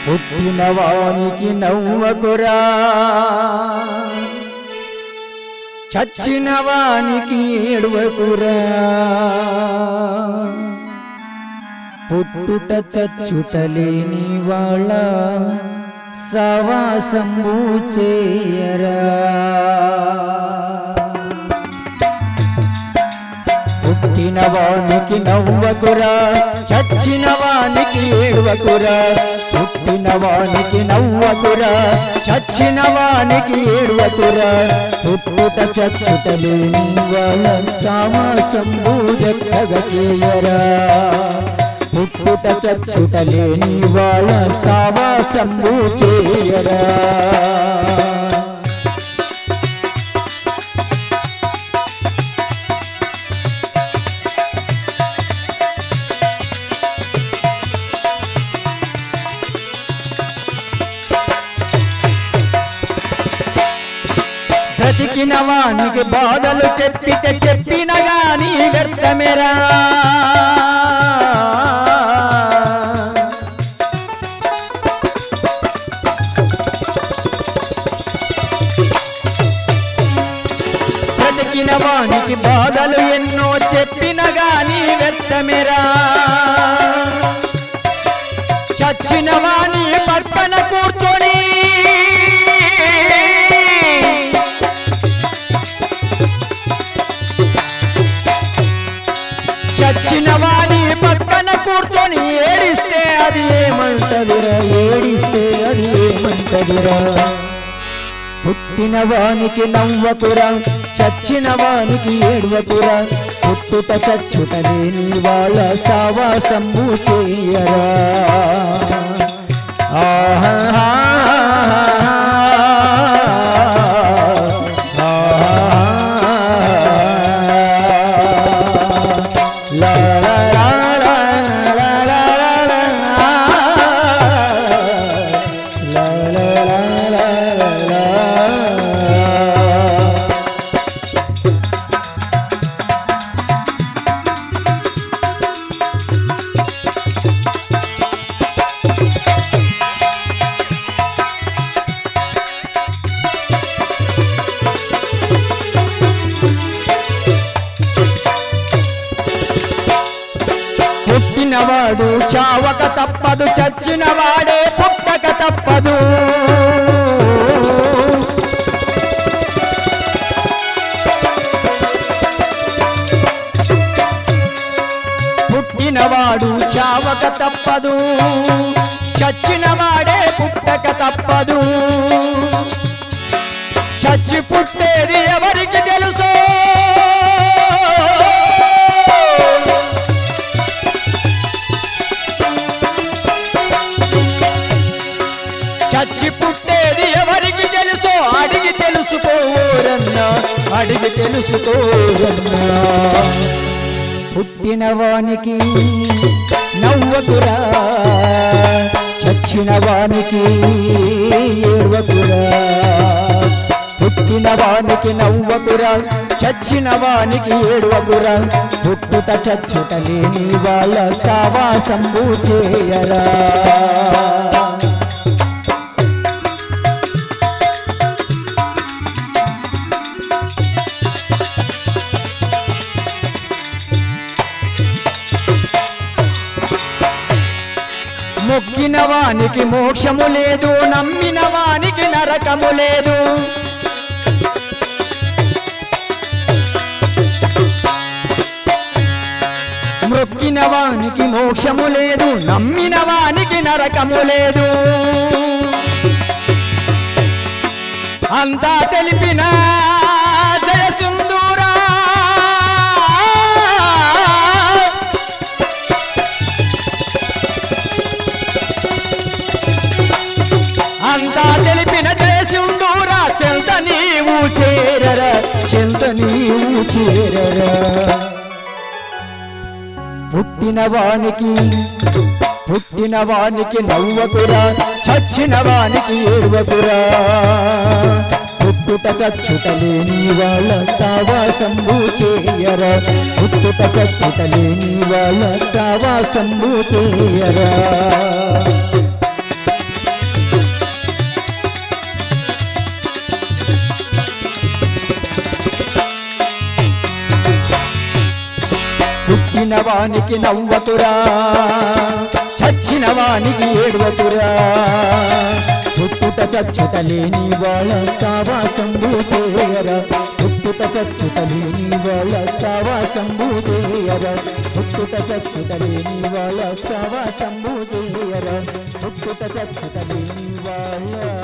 పుట్టిన వానికి నవ్వకురా చచ్చిన వానికి ఏడవకురా పుట్టుట చచ్చుట లేని వాళ్ళ సవాసంబు చేయరా పుట్టిన వానికి నవ్వకురా చచ్చిన వానికి ఏడవకురా పుట్టిన వానికి నవ్వకురా చచ్చిన వానికి ఏడవకురా పుట్టుట చచ్చుట లేని వాళ్ళ సామాసంబు ఎక్కగా చేయరా పుట్టుట చచ్చుట లేని వాళ్ళ సావాసంబు చేయరా బ్రతికిన వానికి బాధలు చెప్పితే చెప్పిన గాని వ్యర్థమేరా బ్రతికిన వానికి బాధలు ఎన్నో చెప్పిన గాని వ్యర్థమేరా చచ్చిన వాణి పక్కన కూర్చొని చచ్చిన వాణి పక్కన కూర్చొని ఏడిస్తే అది ఏమంటదిరా ఏడిస్తే అది ఏమంటదిరా పుట్టిన వానికి నవ్వకురా చచ్చిన వానికి ఏడవకురా పుట్టుట చచ్చుట లేని వాళ్ళ సావాసము చేయరా ఆహా లా లా లా లా లా లా లా లా లా లా లా లా లా పుట్టినవాడు చావక తప్పదు చచ్చిన వాడే పుట్టక తప్పదు పుట్టినవాడు చావక తప్పదు చచ్చిన వాడే పుట్టక తప్పదు చచ్చి పుట్టేది ఎవరికి తెలుసు చచ్చి పుట్టేది ఎవరికి తెలుసో అడిగి తెలుసుకోరన్నా అడిగి తెలుసుకోరన్నా పుట్టిన వానికి నవ్వకురా చచ్చిన వానికి ఏడవకురా పుట్టిన వానికి నవ్వకురా చచ్చిన వానికి ఏడవకురా పుట్టుట చచ్చుట లేని వాళ్ళ సావాసంబు చేయరా మొక్కిన వానికి మోక్షము లేదు నమ్మిన వానికి నరకము లేదు మొక్కిన వానికి మోక్షము లేదు నమ్మిన వానికి నరకము లేదు అంతా తెలిపిన జయసుందూరా అంతా తెలిపిన జయసింధూరా చెంత నీవు చేరరా చెంత నీవు చేరరా పుట్టిన వానికి పుట్టిన వానికి నవ్వకురా చచ్చిన వానికి ఏడవకురా పుట్టుట చచ్చుట లేని వాళ్ళ సావాసంబు చేయరా పుట్టుట చచ్చుట లేని వాళ్ళ సావాసంబు చేయరా నవ్విన వానికి నవ్వతురా చచ్చిన వానికి ఏడవతురా పుట్టుట చచ్చుట లేని వాళ్ళ సావాసంబు చేయరా పుట్టుట చచ్చుట లేని వాళ్ళ సావాసంబు చేయరా పుట్టుట చచ్చుట లేని వాళ్ళ సావాసంబు చేయరా పుట్టుట చచ్చుట లేని వాళ్ళ